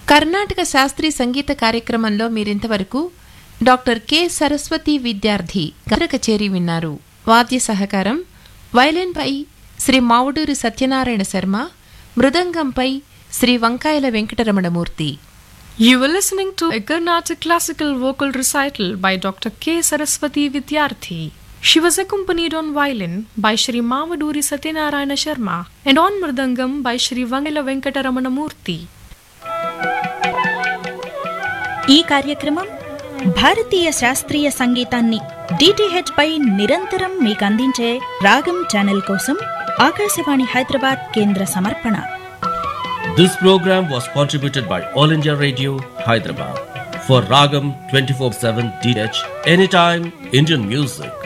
కర్ణాటక శాస్త్రీయ సంగీత కార్యక్రమంలో మీరింతవరకు డాక్టర్ కె సరస్వతి విద్యార్థి గర కచేరీ విన్నారు వాద్య సహకారం వైలిన్పై శ్రీ మావుడూరి సత్యనారాయణ శర్మ మృదంగంపై శ్రీ వంకాయల Venkataramanamurthy You were listening to a Carnatic classical vocal recital by Dr. K. Saraswati Vidyarthi. She was accompanied on violin by Shri Mamaduri Satyanarayana Sharma and on mridangam by Shri Vangala Venkataramana Murthy. ఈ కార్యక్రమం భారతీయ శాస్త్రీయ సంగీతాన్ని DTH పై నిరంతరం మీకు అందించే రాగం channel కోసం ఆకాశవాణి హైదరాబాద్ కేంద్ర సమర్పణ This program was contributed by All India Radio, Hyderabad. For Ragam 24 7 DH, anytime Indian music.